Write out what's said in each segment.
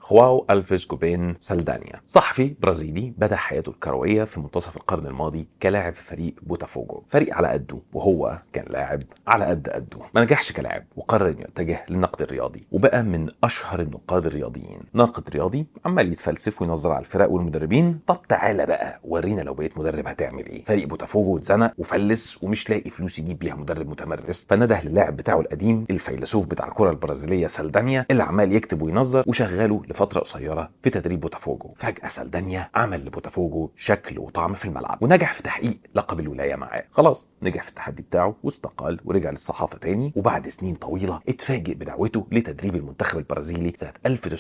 خواو ألفيس كوبين سالدانيا صحفي برازيلي بدأ حياته الكروية في منتصف القرن الماضي كلاعب في فريق بوتافوجو فريق على قده وهو كان لاعب على قد قده ما نجحش كلاعب وقرر انه يتجه للنقد الرياضي وبقى من اشهر النقاد الرياضيين ناقد رياضي عمال يتفلسف وينظر على الفرق والمدربين طب تعالى بقى ورينا لو بقيت مدرب هتعمل ايه فريق بوتافوجو اتزنق وفلس ومش لاقي فلوس يجيب بيها مدرب متمرس فنده للاعب بتاعه القديم الفيلسوف بتاع الكره البرازيليه سالدانيا اللي عمال يكتب وينظر وشغله لفتره قصيره في تدريب بوتافوجو فجاه سالدانيا عمل لبوتافوجو شكل وطعم في الملعب ونجح في تحقيق لقب الولايه معاه خلاص نجح في التحدي بتاعه واستقال ورجع للصحافه تاني وبعد سنين طويله اتفاجئ بدعوته لتدريب المنتخب البرازيلي سنه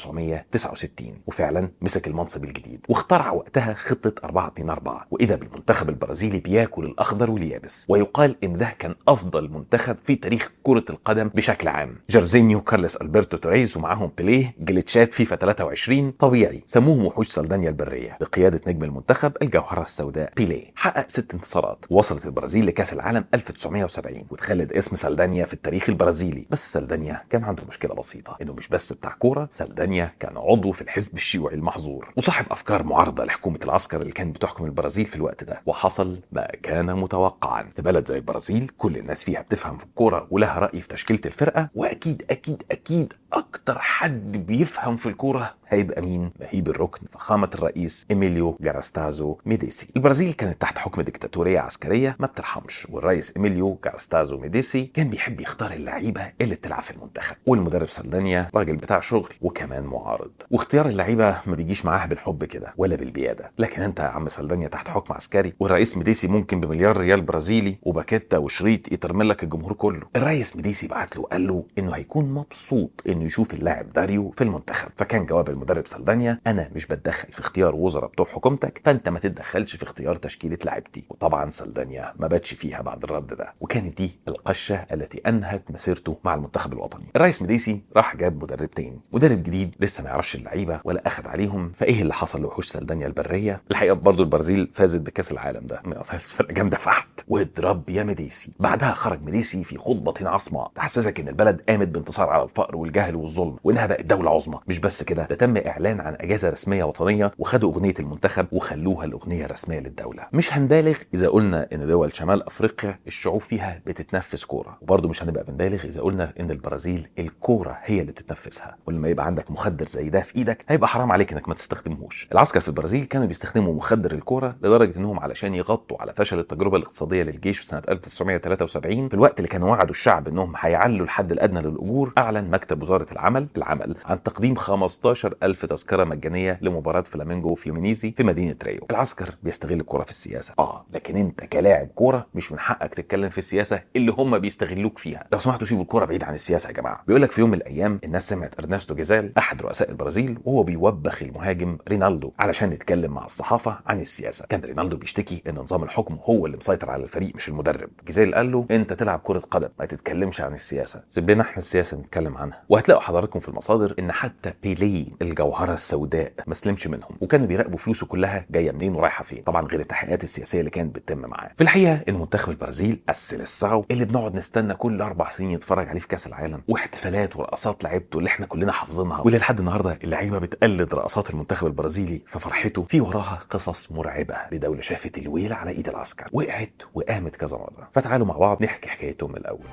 1969 وفعلا مسك المنصب الجديد واخترع وقتها خطه 4 2 4 واذا بالمنتخب البرازيلي بياكل الاخضر واليابس ويقال ان ده كان افضل منتخب في تاريخ كره القدم بشكل عام جارزينيو كارلس البرتو تريز ومعاهم بيليه جليتشات فيفا 23 طبيعي سموهم وحوش سلدانيا البريه بقياده نجم المنتخب الجوهره السوداء بيليه حقق ست انتصارات وصلت البرازيل لكاس العالم 1970 وتخلد اسم سلدانيا في التاريخ البرازيلي بس سلدانيا كان عنده مشكله بسيطه انه مش بس بتاع كوره سلدانيا كان عضو في الحزب الشيوعي المحظور وصاحب افكار معارضه لحكومه العسكر اللي كانت بتحكم البرازيل في الوقت ده وحصل ما كان متوقعا في بلد زي البرازيل كل الناس فيها بتفهم في الكوره ولها راي في تشكيله الفرقه واكيد اكيد اكيد اكتر حد بيفهم في الكوره هيبقى مين؟ مهيب الركن فخامة الرئيس إيميليو جاراستازو ميديسي. البرازيل كانت تحت حكم ديكتاتورية عسكرية ما بترحمش، والرئيس إيميليو جاراستازو ميديسي كان بيحب يختار اللعيبة اللي بتلعب في المنتخب، والمدرب سلدانيا راجل بتاع شغل وكمان معارض، واختيار اللعيبة ما بيجيش معاها بالحب كده ولا بالبيادة، لكن أنت يا عم سلدانيا تحت حكم عسكري، والرئيس ميديسي ممكن بمليار ريال برازيلي وباكيتا وشريط يترمل لك الجمهور كله. الرئيس ميديسي بعت له قال له إنه هيكون مبسوط إنه يشوف اللاعب داريو في المنتخب، فكان جواب المدرب سلدانيا انا مش بتدخل في اختيار وزراء بتوع حكومتك فانت ما تتدخلش في اختيار تشكيله لعيبتي وطبعا سلدانيا ما باتش فيها بعد الرد ده وكانت دي القشه التي انهت مسيرته مع المنتخب الوطني الرئيس ميديسي راح جاب مدرب تاني مدرب جديد لسه ما يعرفش اللعيبه ولا اخذ عليهم فايه اللي حصل لوحوش سلدانيا البريه الحقيقه برضه البرازيل فازت بكاس العالم ده فرقه جامده فحت واضرب يا ميديسي بعدها خرج ميديسي في خطبه عصماء تحسسك ان البلد قامت بانتصار على الفقر والجهل والظلم وانها بقت دوله عظمى مش بس كده ده تم اعلان عن اجازه رسميه وطنيه وخدوا اغنيه المنتخب وخلوها الاغنيه الرسميه للدوله مش هنبالغ اذا قلنا ان دول شمال افريقيا الشعوب فيها بتتنفس كوره وبرضه مش هنبقى بنبالغ اذا قلنا ان البرازيل الكوره هي اللي بتتنفسها ولما يبقى عندك مخدر زي ده في ايدك هيبقى حرام عليك انك ما تستخدمهوش العسكر في البرازيل كانوا بيستخدموا مخدر الكوره لدرجه انهم علشان يغطوا على فشل التجربه الاقتصاديه للجيش في سنه 1973 في الوقت اللي كانوا وعدوا الشعب انهم هيعلوا الحد الادنى للاجور اعلن مكتب وزاره العمل العمل عن تقديم 15000 تذكره مجانيه لمباراه فلامينجو وفلومينيزي في مدينه ريو العسكر بيستغل الكوره في السياسه اه لكن انت كلاعب كوره مش من حقك تتكلم في السياسه اللي هم بيستغلوك فيها لو سمحتوا سيبوا الكوره بعيد عن السياسه يا جماعه بيقول لك في يوم من الايام الناس سمعت ارنستو جيزال احد رؤساء البرازيل وهو بيوبخ المهاجم رينالدو علشان يتكلم مع الصحافه عن السياسه كان رينالدو بيشتكي ان نظام الحكم هو اللي مسيطر على الفريق مش المدرب جيزال قال له انت تلعب كره قدم ما تتكلمش عن السياسه سيب لنا احنا السياسه نتكلم عنها وهتلاقوا حضراتكم في المصادر ان حتى بيلي الجوهره السوداء ما سلمش منهم وكانوا بيراقبوا فلوسه كلها جايه منين ورايحه فين طبعا غير التحقيقات السياسيه اللي كانت بتتم معاه في الحقيقه ان منتخب البرازيل السيليساو اللي بنقعد نستنى كل اربع سنين نتفرج عليه في كاس العالم واحتفالات ورقصات لعيبته اللي احنا كلنا حافظينها واللي لحد النهارده اللعيبه بتقلد رقصات المنتخب البرازيلي ففرحته في وراها قصص مرعبه لدوله شافت الويل على ايد العسكر وقعت وقامت كذا مره فتعالوا مع بعض نحكي حكايتهم من الاول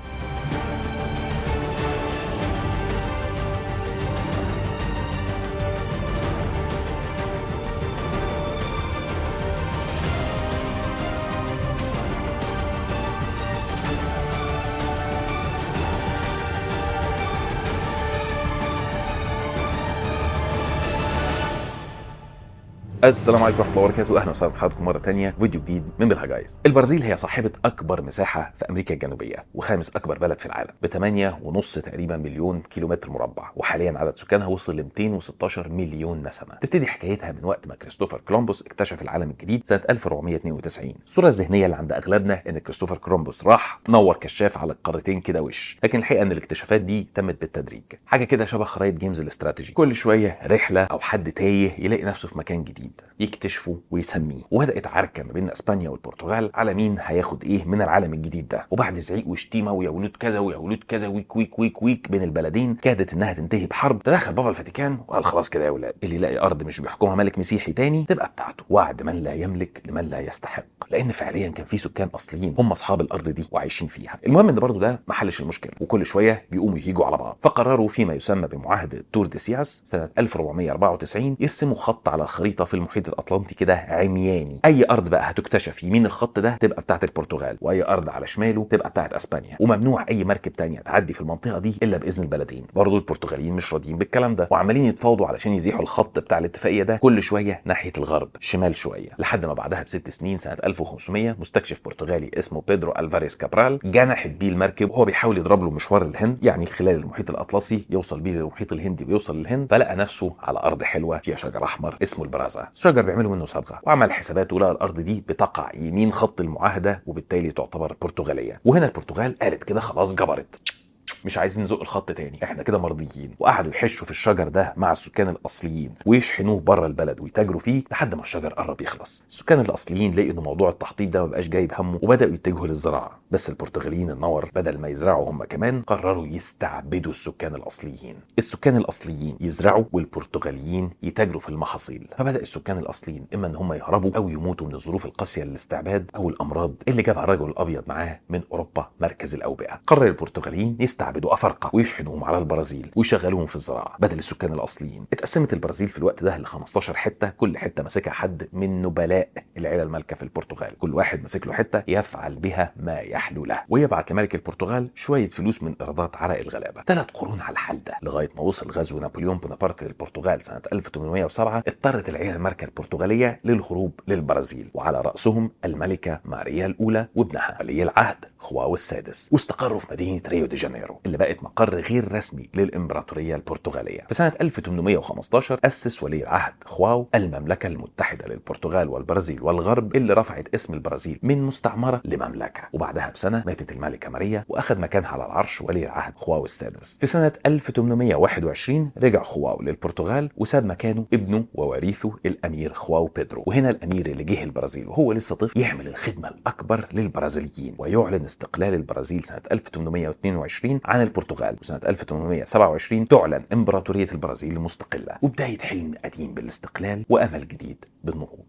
السلام عليكم ورحمه الله وبركاته اهلا وسهلا بحضراتكم مره تانية فيديو جديد من بالهجايز البرازيل هي صاحبه اكبر مساحه في امريكا الجنوبيه وخامس اكبر بلد في العالم ب 8 ونص تقريبا مليون كيلومتر مربع وحاليا عدد سكانها وصل ل 216 مليون نسمه تبتدي حكايتها من وقت ما كريستوفر كولومبوس اكتشف العالم الجديد سنه 1492 الصوره الذهنيه اللي عند اغلبنا ان كريستوفر كولومبوس راح نور كشاف على القارتين كده وش لكن الحقيقه ان الاكتشافات دي تمت بالتدريج حاجه كده شبه خرائط جيمز الاستراتيجي كل شويه رحله او حد تايه يلاقي نفسه في مكان جديد يكتشفوا ويسميه وبدات عركه ما بين اسبانيا والبرتغال على مين هياخد ايه من العالم الجديد ده وبعد زعيق وشتيمه ويا ولود كذا ويا ولود كذا ويك ويك ويك ويك بين البلدين كادت انها تنتهي بحرب تدخل بابا الفاتيكان وقال خلاص كده يا ولاد اللي يلاقي ارض مش بيحكمها ملك مسيحي تاني تبقى بتاعته وعد من لا يملك لمن لا يستحق لان فعليا كان في سكان اصليين هم اصحاب الارض دي وعايشين فيها المهم ان برضه ده ما حلش المشكله وكل شويه بيقوموا يهيجوا على بعض فقرروا فيما يسمى بمعاهده تور دي سياس سنه 1494 يرسموا خط على الخريطه في المحيط الاطلنطي كده عمياني اي ارض بقى هتكتشف يمين الخط ده تبقى بتاعت البرتغال واي ارض على شماله تبقى بتاعت اسبانيا وممنوع اي مركب تانية تعدي في المنطقه دي الا باذن البلدين برضه البرتغاليين مش راضيين بالكلام ده وعمالين يتفاوضوا علشان يزيحوا الخط بتاع الاتفاقيه ده كل شويه ناحيه الغرب شمال شويه لحد ما بعدها بست سنين سنه 1500 مستكشف برتغالي اسمه بيدرو الفاريز كابرال جنحت بيه المركب وهو بيحاول يضرب له مشوار الهند يعني خلال المحيط الاطلسي يوصل بيه للمحيط الهندي ويوصل للهند فلقى نفسه على ارض حلوه فيها شجر احمر اسمه البرازا شجر بيعملوا منه صبغه وعمل حساباته لقى الارض دي بتقع يمين خط المعاهده وبالتالي تعتبر برتغاليه وهنا البرتغال قالت كده خلاص جبرت مش عايزين نزق الخط تاني احنا كده مرضيين وقعدوا يحشوا في الشجر ده مع السكان الاصليين ويشحنوه بره البلد ويتاجروا فيه لحد ما الشجر قرب يخلص السكان الاصليين لقوا ان موضوع التحطيب ده ما بقاش جايب همه وبداوا يتجهوا للزراعه بس البرتغاليين النور بدل ما يزرعوا هم كمان قرروا يستعبدوا السكان الاصليين السكان الاصليين يزرعوا والبرتغاليين يتاجروا في المحاصيل فبدا السكان الاصليين اما ان هم يهربوا او يموتوا من الظروف القاسيه للاستعباد او الامراض اللي جابها الرجل الابيض معاه من اوروبا مركز الاوبئه قرر البرتغاليين يستعبدوا افارقه ويشحنوهم على البرازيل ويشغلوهم في الزراعه بدل السكان الاصليين اتقسمت البرازيل في الوقت ده ل 15 حته كل حته ماسكها حد من نبلاء العيله المالكه في البرتغال كل واحد ماسك له حته يفعل بها ما يحلو له ويبعت لملك البرتغال شويه فلوس من ايرادات عرق الغلابه ثلاث قرون على الحال ده لغايه ما وصل غزو نابليون بونابرت للبرتغال سنه 1807 اضطرت العيله المالكه البرتغاليه للهروب للبرازيل وعلى راسهم الملكه ماريا الاولى وابنها ولي العهد خواو السادس واستقروا في مدينه ريو دي جانيرو اللي بقت مقر غير رسمي للامبراطوريه البرتغاليه في سنه 1815 اسس ولي العهد خواو المملكه المتحده للبرتغال والبرازيل والغرب اللي رفعت اسم البرازيل من مستعمره لمملكه وبعدها بسنه ماتت الملكه ماريا واخذ مكانها على العرش ولي العهد خواو السادس في سنه 1821 رجع خواو للبرتغال وساب مكانه ابنه ووريثه الامير خواو بيدرو وهنا الامير اللي جه البرازيل وهو لسه طفل يعمل الخدمه الاكبر للبرازيليين ويعلن استقلال البرازيل سنه 1822 عن البرتغال وسنه 1827 تعلن امبراطوريه البرازيل مستقله وبدايه حلم قديم بالاستقلال وامل جديد بالنهوض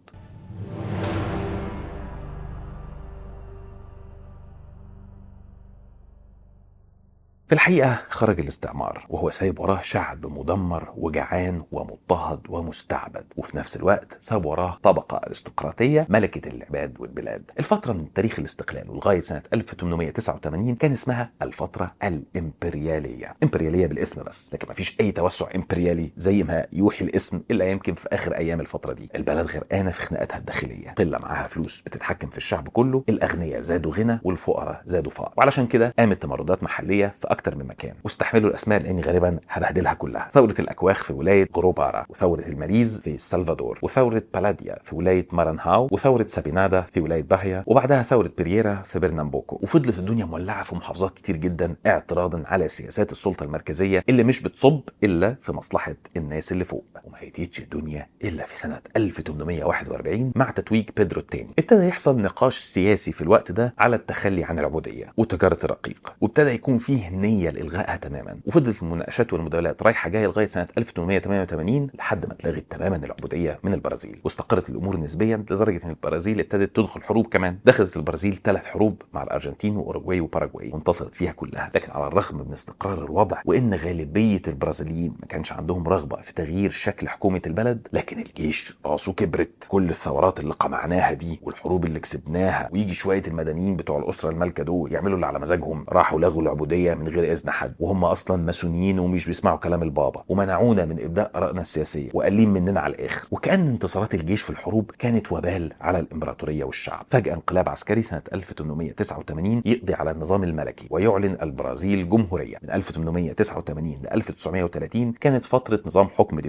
في الحقيقة خرج الاستعمار وهو سايب وراه شعب مدمر وجعان ومضطهد ومستعبد وفي نفس الوقت ساب وراه طبقة أرستقراطية ملكة العباد والبلاد الفترة من تاريخ الاستقلال ولغاية سنة 1889 كان اسمها الفترة الإمبريالية إمبريالية بالاسم بس لكن مفيش أي توسع إمبريالي زي ما يوحي الاسم إلا يمكن في آخر أيام الفترة دي البلد غرقانة في خناقاتها الداخلية قلة معاها فلوس بتتحكم في الشعب كله الأغنياء زادوا غنى والفقراء زادوا فقر وعلشان كده قامت تمردات محلية في اكتر من مكان واستحملوا الاسماء لاني غالبا هبهدلها كلها ثوره الاكواخ في ولايه غروبارا وثوره الماليز في السلفادور وثوره بالاديا في ولايه مارانهاو وثوره سابينادا في ولايه باهيا وبعدها ثوره برييرا في برنامبوكو وفضلت الدنيا مولعه في محافظات كتير جدا اعتراضا على سياسات السلطه المركزيه اللي مش بتصب الا في مصلحه الناس اللي فوق وما هديتش الدنيا الا في سنه 1841 مع تتويج بيدرو الثاني ابتدى يحصل نقاش سياسي في الوقت ده على التخلي عن العبوديه وتجاره الرقيق وابتدى يكون فيه نيه لالغائها تماما وفضلت المناقشات والمداولات رايحه جايه لغايه سنه 1888 لحد ما اتلغت تماما العبوديه من البرازيل واستقرت الامور نسبيا لدرجه ان البرازيل ابتدت تدخل حروب كمان دخلت البرازيل ثلاث حروب مع الارجنتين واوروجواي وباراجواي وانتصرت فيها كلها لكن على الرغم من استقرار الوضع وان غالبيه البرازيليين ما كانش عندهم رغبه في تغيير شكل حكومه البلد لكن الجيش راسه كبرت كل الثورات اللي قمعناها دي والحروب اللي كسبناها ويجي شويه المدنيين بتوع الاسره المالكه دول يعملوا اللي على مزاجهم راحوا لغوا العبوديه من غير اذن حد وهم اصلا ماسونيين ومش بيسمعوا كلام البابا ومنعونا من ابداء ارائنا السياسيه وقالين مننا على الاخر وكان انتصارات الجيش في الحروب كانت وبال على الامبراطوريه والشعب فجاه انقلاب عسكري سنه 1889 يقضي على النظام الملكي ويعلن البرازيل جمهوريه من 1889 ل 1930 كانت فتره نظام حكم ديمقراطي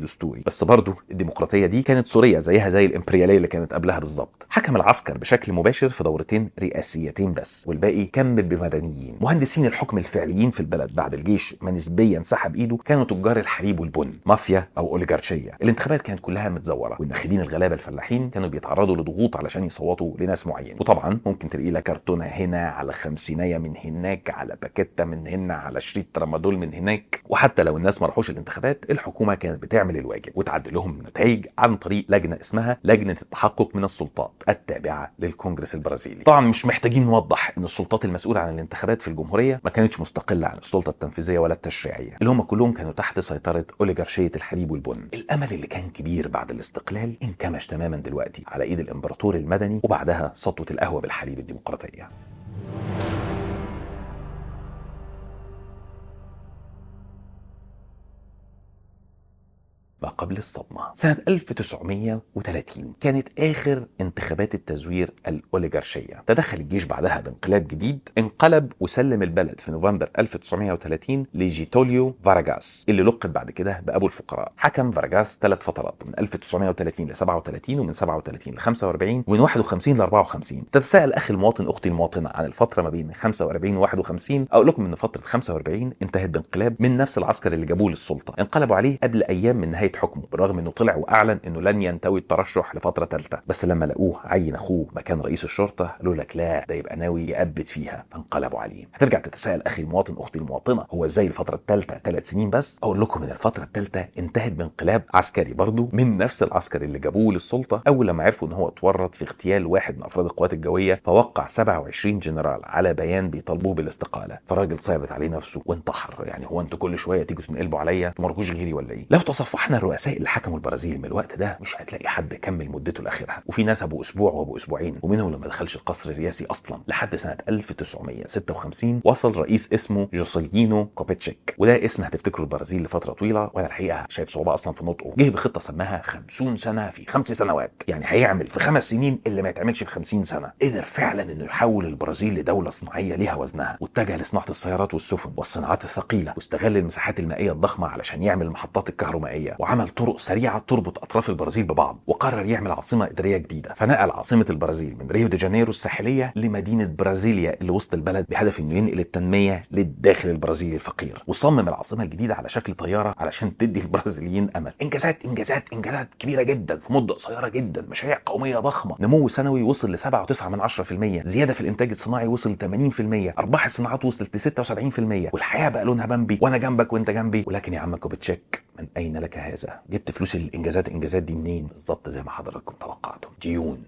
دستوري بس برضه الديمقراطيه دي كانت سوريه زيها زي الامبرياليه اللي كانت قبلها بالظبط حكم العسكر بشكل مباشر في دورتين رئاسيتين بس والباقي كمل بمدنيين مهندسين الحكم الفعليين في البلد بعد الجيش ما نسبيا سحب ايده كانوا تجار الحليب والبن مافيا او اوليغارشيه الانتخابات كانت كلها متزوره والناخبين الغلابه الفلاحين كانوا بيتعرضوا لضغوط علشان يصوتوا لناس معين وطبعا ممكن تلاقي لك كرتونه هنا على خمسينيه من هناك على باكيته من هنا على شريط ترامادول من هناك وحتى لو الناس ما راحوش الانتخابات الحكومه كانت بتعمل الواجب وتعدل لهم النتائج عن طريق لجنه اسمها لجنه التحقق من السلطات التابعه للكونجرس البرازيلي طبعا مش محتاجين نوضح ان السلطات المسؤوله عن الانتخابات في الجمهوريه ما كانتش مستقله عن السلطه التنفيذيه ولا التشريعيه اللي هم كلهم كانوا تحت سيطره اوليغارشيه الحليب والبن الامل اللي كان كبير بعد الاستقلال انكمش تماما دلوقتي على ايد الامبراطور المدني وبعدها سطوه القهوه بالحليب الديمقراطيه ما قبل الصدمة سنة 1930 كانت آخر انتخابات التزوير الأوليغارشية تدخل الجيش بعدها بانقلاب جديد انقلب وسلم البلد في نوفمبر 1930 لجيتوليو فاراجاس اللي لقب بعد كده بأبو الفقراء حكم فاراجاس ثلاث فترات من 1930 ل 37 ومن 37 ل 45 ومن 51 ل 54 تتساءل أخي المواطن أختي المواطنة عن الفترة ما بين 45 و 51 أقول لكم إن فترة 45 انتهت بانقلاب من نفس العسكر اللي جابوه للسلطة انقلبوا عليه قبل أيام من نهاية حكمه بالرغم انه طلع واعلن انه لن ينتوي الترشح لفتره ثالثه بس لما لقوه عين اخوه مكان رئيس الشرطه قالوا لك لا ده يبقى ناوي يأبد فيها فانقلبوا عليه هترجع تتساءل اخي المواطن اختي المواطنه هو ازاي الفتره الثالثه ثلاث سنين بس اقول لكم ان الفتره الثالثه انتهت بانقلاب عسكري برضه من نفس العسكر اللي جابوه للسلطه اول لما عرفوا ان هو اتورط في اغتيال واحد من افراد القوات الجويه فوقع 27 جنرال على بيان بيطالبوه بالاستقاله فالراجل صعبت عليه نفسه وانتحر يعني هو انتوا كل شويه تيجوا تنقلبوا عليا ما رجوش غيري ولا ايه لو تصفحنا الرؤساء اللي حكموا البرازيل من الوقت ده مش هتلاقي حد كمل مدته لاخرها وفي ناس ابو اسبوع وابو اسبوعين ومنهم اللي ما دخلش القصر الرئاسي اصلا لحد سنه 1956 وصل رئيس اسمه جوسلينو كوبيتشيك وده اسم هتفتكروا البرازيل لفتره طويله وانا الحقيقه شايف صعوبه اصلا في نطقه جه بخطه سماها 50 سنه في خمس سنوات يعني هيعمل في خمس سنين اللي ما يتعملش في 50 سنه قدر فعلا انه يحول البرازيل لدوله صناعيه ليها وزنها واتجه لصناعه السيارات والسفن والصناعات الثقيله واستغل المساحات المائيه الضخمه علشان يعمل المحطات الكهرومائيه وعمل طرق سريعه تربط اطراف البرازيل ببعض وقرر يعمل عاصمه اداريه جديده فنقل عاصمه البرازيل من ريو دي جانيرو الساحليه لمدينه برازيليا اللي وسط البلد بهدف انه ينقل التنميه للداخل البرازيلي الفقير وصمم العاصمه الجديده على شكل طياره علشان تدي البرازيليين امل انجازات انجازات انجازات كبيره جدا في مده قصيره جدا مشاريع قوميه ضخمه نمو سنوي وصل ل 7.9 من 10% زياده في الانتاج الصناعي وصل ل 80% ارباح الصناعات وصلت ل 76% والحياه بقى لونها بامبي وانا جنبك وانت جنبي ولكن يا عم كوبتشيك من اين لك هذا جبت فلوس الانجازات انجازات دي منين بالظبط زي ما حضراتكم توقعتم ديون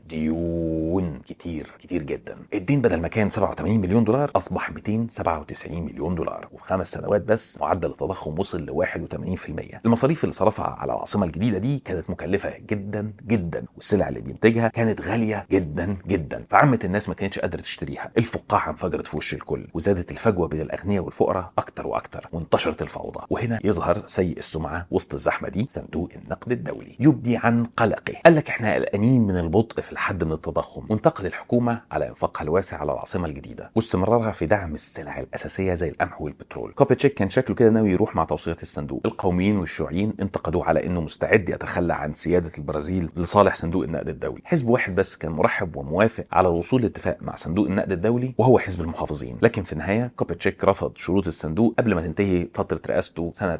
ديون كتير كتير جدا الدين بدل ما كان 87 مليون دولار اصبح 297 مليون دولار وفي خمس سنوات بس معدل التضخم وصل ل 81% المصاريف اللي صرفها على العاصمه الجديده دي كانت مكلفه جدا جدا والسلع اللي بينتجها كانت غاليه جدا جدا فعامه الناس ما كانتش قادره تشتريها الفقاعه انفجرت في وش الكل وزادت الفجوه بين الاغنياء والفقراء اكتر واكتر وانتشرت الفوضى وهنا يظهر سيء السمعه وسط الزحمه دي صندوق النقد الدولي يبدي عن قلقه قال لك احنا قلقانين من البطء في الحد من التضخم وانتقد الحكومه على انفاقها الواسع على العاصمه الجديده واستمرارها في دعم السلع الاساسيه زي القمح والبترول كوبيتشيك كان شكله كده ناوي يروح مع توصيات الصندوق القوميين والشيوعيين انتقدوه على انه مستعد يتخلى عن سياده البرازيل لصالح صندوق النقد الدولي حزب واحد بس كان مرحب وموافق على الوصول لاتفاق مع صندوق النقد الدولي وهو حزب المحافظين لكن في النهايه كوبيتشيك رفض شروط الصندوق قبل ما تنتهي فتره رئاسته سنه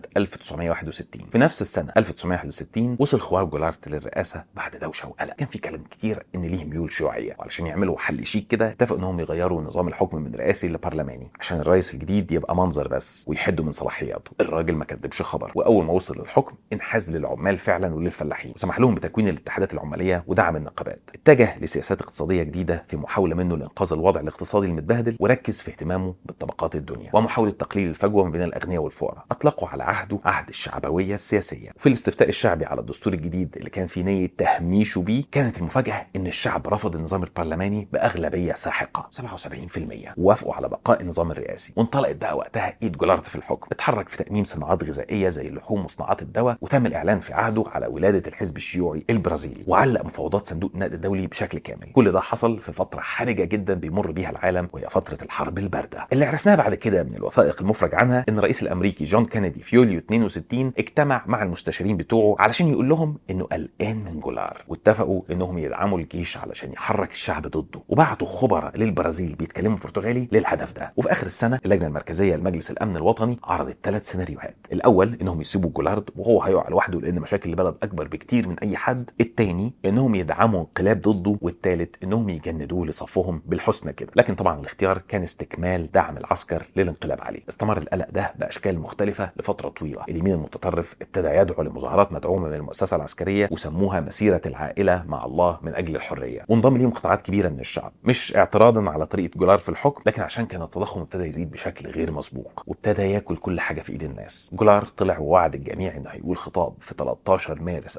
1961 في نفس السنه 1961 وصل خوار جولارت للرئاسه بعد دوشه وقلق كان في كلام كتير ان ليه ميول شيوعيه وعلشان يعملوا حل شيك كده اتفقوا انهم يغيروا نظام الحكم من رئاسي لبرلماني عشان الرئيس الجديد يبقى منظر بس ويحدوا من صلاحياته الراجل ما كدبش خبر واول ما وصل للحكم انحاز للعمال فعلا وللفلاحين وسمح لهم بتكوين الاتحادات العماليه ودعم النقابات اتجه لسياسات اقتصاديه جديده في محاوله منه لانقاذ الوضع الاقتصادي المتبهدل وركز في اهتمامه بالطبقات الدنيا ومحاوله تقليل الفجوه ما بين الاغنياء والفقراء اطلقوا على عهده عهد الشعبويه السياسيه وفي الاستفتاء الشعبي على الدستور الجديد اللي كان في نيه تهميشه بيه كانت المفاجاه ان الشعب رفض النظام البرلماني باغلبيه ساحقه 77% ووافقوا على بقاء النظام الرئاسي وانطلقت بقى وقتها ايد جولارد في الحكم اتحرك في تاميم صناعات غذائيه زي اللحوم وصناعات الدواء وتم الاعلان في عهده على ولاده الحزب الشيوعي البرازيلي وعلق مفاوضات صندوق النقد الدولي بشكل كامل كل ده حصل في فتره حرجه جدا بيمر بيها العالم وهي فتره الحرب البارده اللي عرفناه بعد كده من الوثائق المفرج عنها ان الرئيس الامريكي جون كينيدي في يوليو 62 اجتمع مع المستشارين بتوعه علشان يقول لهم انه قلقان من جولار واتفقوا انهم يدعموا الجيش علشان يحرك الشعب ضده وبعتوا خبراء للبرازيل بيتكلموا برتغالي للهدف ده وفي اخر السنه اللجنه المركزيه لمجلس الامن الوطني عرضت ثلاث سيناريوهات الاول انهم يسيبوا جولارد وهو هيقع لوحده لان مشاكل البلد اكبر بكتير من اي حد الثاني انهم يدعموا انقلاب ضده والثالث انهم يجندوه لصفهم بالحسنى كده لكن طبعا الاختيار كان استكمال دعم العسكر للانقلاب عليه استمر القلق ده باشكال مختلفه لفتره طويله اليمين المتطرف ابتدى يدعو لمظاهرات مدعومه من المؤسسه العسكريه وسموها مسيره العائله مع الله من اجل الحريه وانضم ليهم قطاعات كبيره من الشعب مش اعتراضا على طريقه جولار في الحكم لكن عشان كان التضخم ابتدى يزيد بشكل غير مسبوق وابتدى ياكل كل حاجه في ايد الناس جولار طلع ووعد الجميع انه هيقول خطاب في 13 مارس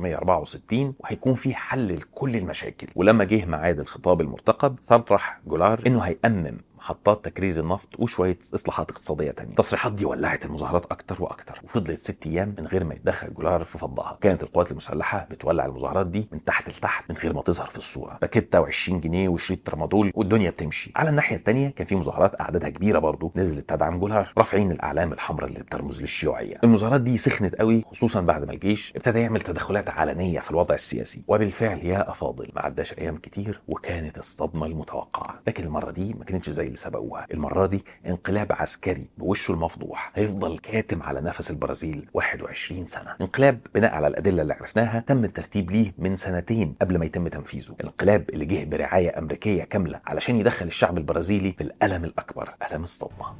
1964 وهيكون فيه حل لكل المشاكل ولما جه ميعاد الخطاب المرتقب صرح جولار انه هيأمم محطات تكرير النفط وشويه اصلاحات اقتصاديه تانية التصريحات دي ولعت المظاهرات اكتر واكتر وفضلت ست ايام من غير ما يتدخل جولار في فضها كانت القوات المسلحه بتولع المظاهرات دي من تحت لتحت من غير ما تظهر في الصوره باكيتا و20 جنيه وشريط ترامادول والدنيا بتمشي على الناحيه الثانيه كان في مظاهرات اعدادها كبيره برضه نزلت تدعم جولار رافعين الاعلام الحمراء اللي بترمز للشيوعيه المظاهرات دي سخنت قوي خصوصا بعد ما الجيش ابتدى يعمل تدخلات علنيه في الوضع السياسي وبالفعل يا افاضل ما عداش ايام كتير وكانت الصدمه المتوقعه لكن المره دي ما كانتش زي اللي سبقوها المرة دي انقلاب عسكري بوشه المفضوح هيفضل كاتم على نفس البرازيل 21 سنة انقلاب بناء على الأدلة اللي عرفناها تم الترتيب ليه من سنتين قبل ما يتم تنفيذه الانقلاب اللي جه برعاية أمريكية كاملة علشان يدخل الشعب البرازيلي في الألم الأكبر ألم الصدمة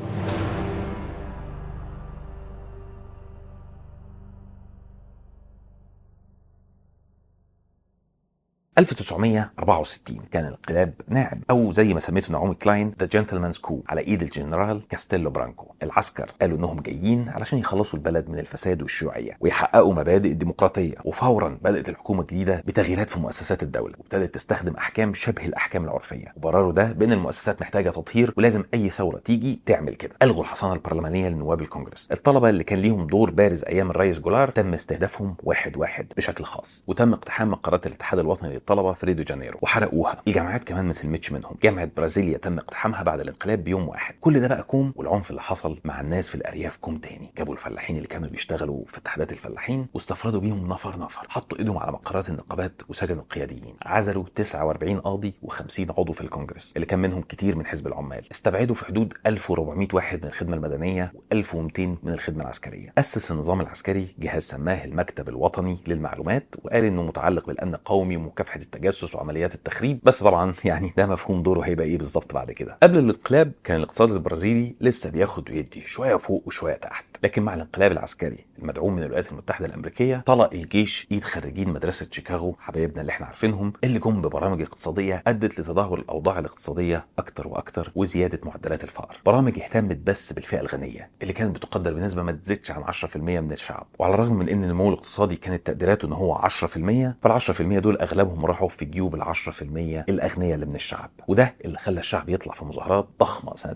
1964 كان الانقلاب ناعم او زي ما سميته نعومي كلاين ذا جنتلمانز كو على ايد الجنرال كاستيلو برانكو العسكر قالوا انهم جايين علشان يخلصوا البلد من الفساد والشيوعيه ويحققوا مبادئ الديمقراطيه وفورا بدات الحكومه الجديده بتغييرات في مؤسسات الدوله وابتدت تستخدم احكام شبه الاحكام العرفيه وبرروا ده بان المؤسسات محتاجه تطهير ولازم اي ثوره تيجي تعمل كده الغوا الحصانه البرلمانيه لنواب الكونجرس الطلبه اللي كان ليهم دور بارز ايام الرئيس جولار تم استهدافهم واحد واحد بشكل خاص وتم اقتحام مقرات الاتحاد الوطني للطلبه في ريو دي جانيرو وحرقوها الجامعات كمان ما سلمتش منهم جامعه برازيليا تم اقتحامها بعد الانقلاب بيوم واحد كل ده بقى كوم والعنف اللي حصل مع الناس في الارياف كوم تاني جابوا الفلاحين اللي كانوا بيشتغلوا في اتحادات الفلاحين واستفردوا بيهم نفر نفر حطوا ايدهم على مقرات النقابات وسجنوا القياديين عزلوا 49 قاضي و50 عضو في الكونجرس اللي كان منهم كتير من حزب العمال استبعدوا في حدود 1400 واحد من الخدمه المدنيه و1200 من الخدمه العسكريه اسس النظام العسكري جهاز سماه المكتب الوطني للمعلومات وقال انه متعلق بالامن القومي ومكافحه التجسس وعمليات التخريب بس طبعا يعني ده مفهوم دوره هيبقى ايه بالظبط بعد كده قبل الانقلاب كان الاقتصاد البرازيلي لسه بياخد ويدي شويه فوق وشويه تحت لكن مع الانقلاب العسكري المدعوم من الولايات المتحده الامريكيه طلق الجيش ايد خريجين مدرسه شيكاغو حبايبنا اللي احنا عارفينهم اللي جم ببرامج اقتصاديه ادت لتدهور الاوضاع الاقتصاديه اكتر واكتر وزياده معدلات الفقر برامج اهتمت بس بالفئه الغنيه اللي كانت بتقدر بنسبه ما تزيدش عن 10% من الشعب وعلى الرغم من ان النمو الاقتصادي كانت تقديراته ان هو 10% فال 10% دول اغلبهم راحوا في جيوب ال 10% الاغنياء اللي من الشعب وده اللي خلى الشعب يطلع في مظاهرات ضخمه سنه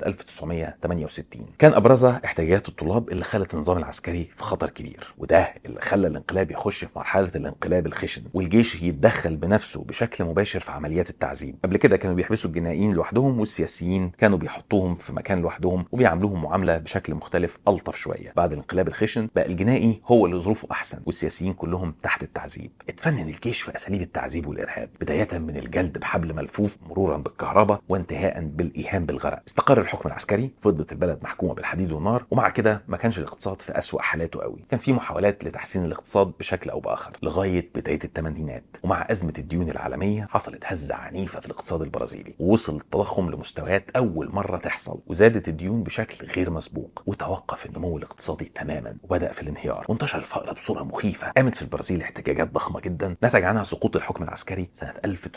1968 كان ابرزها احتياجات الطلاب اللي خلت النظام العسكري في خطر كبير وده اللي خلى الانقلاب يخش في مرحله الانقلاب الخشن والجيش يتدخل بنفسه بشكل مباشر في عمليات التعذيب قبل كده كانوا بيحبسوا الجنائيين لوحدهم والسياسيين كانوا بيحطوهم في مكان لوحدهم وبيعاملوهم معامله بشكل مختلف الطف شويه بعد الانقلاب الخشن بقى الجنائي هو اللي ظروفه احسن والسياسيين كلهم تحت التعذيب اتفنن الجيش في اساليب التعذيب والارهاب بدايه من الجلد بحبل ملفوف مرورا بالكهرباء وانتهاء بالايهام بالغرق استقر الحكم العسكري فضلت البلد محكومه بالحديد والنار ومع كده ما كانش الاقتصاد في اسوا حالاته قوي كان في محاولات لتحسين الاقتصاد بشكل او باخر لغايه بدايه الثمانينات ومع ازمه الديون العالميه حصلت هزه عنيفه في الاقتصاد البرازيلي ووصل التضخم لمستويات اول مره تحصل وزادت الديون بشكل غير مسبوق وتوقف النمو الاقتصادي تماما وبدا في الانهيار وانتشر الفقر بصوره مخيفه قامت في البرازيل احتجاجات ضخمه جدا نتج عنها سقوط الحكم العسكري سنه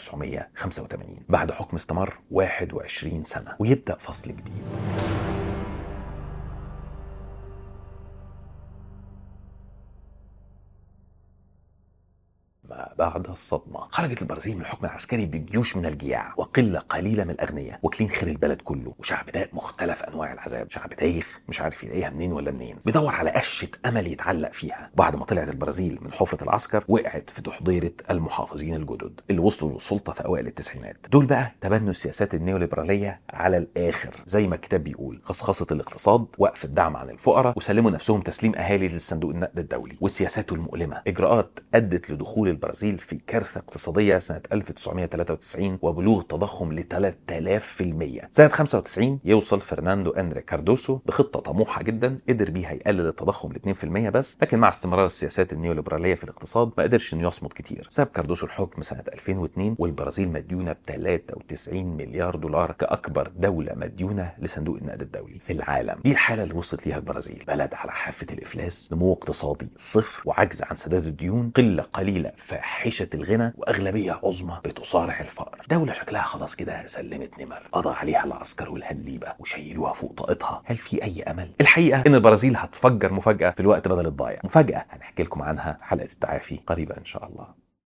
1985 بعد حكم استمر 21 سنه ويبدا فصل جديد ما بعد الصدمة خرجت البرازيل من الحكم العسكري بجيوش من الجياع وقلة قليلة من الأغنياء واكلين خير البلد كله وشعب داق مختلف أنواع العذاب شعب دايخ مش عارف يلاقيها منين ولا منين بيدور على قشة أمل يتعلق فيها بعد ما طلعت البرازيل من حفرة العسكر وقعت في تحضيرة المحافظين الجدد اللي وصلوا للسلطة في أوائل التسعينات دول بقى تبنوا السياسات النيوليبرالية على الآخر زي ما الكتاب بيقول خصخصة الاقتصاد وقف الدعم عن الفقراء وسلموا نفسهم تسليم أهالي للصندوق النقد الدولي وسياساته المؤلمة إجراءات أدت لدخول البرازيل في كارثة اقتصادية سنة 1993 وبلوغ تضخم ل 3000% سنة 95 يوصل فرناندو أندري كاردوسو بخطة طموحة جدا قدر بيها يقلل التضخم ل 2% بس لكن مع استمرار السياسات النيوليبرالية في الاقتصاد ما قدرش انه يصمد كتير ساب كاردوسو الحكم سنة 2002 والبرازيل مديونة ب 93 مليار دولار كأكبر دولة مديونة لصندوق النقد الدولي في العالم دي الحالة اللي وصلت ليها البرازيل بلد على حافة الإفلاس نمو اقتصادي صفر وعجز عن سداد الديون قلة قليلة فاحشة الغنى وأغلبية عظمى بتصارع الفقر دولة شكلها خلاص كده سلمت نمر قضى عليها العسكر والهنليبة وشيلوها فوق طاقتها هل في أي أمل؟ الحقيقة إن البرازيل هتفجر مفاجأة في الوقت بدل الضايع مفاجأة هنحكي لكم عنها في حلقة التعافي قريبا إن شاء الله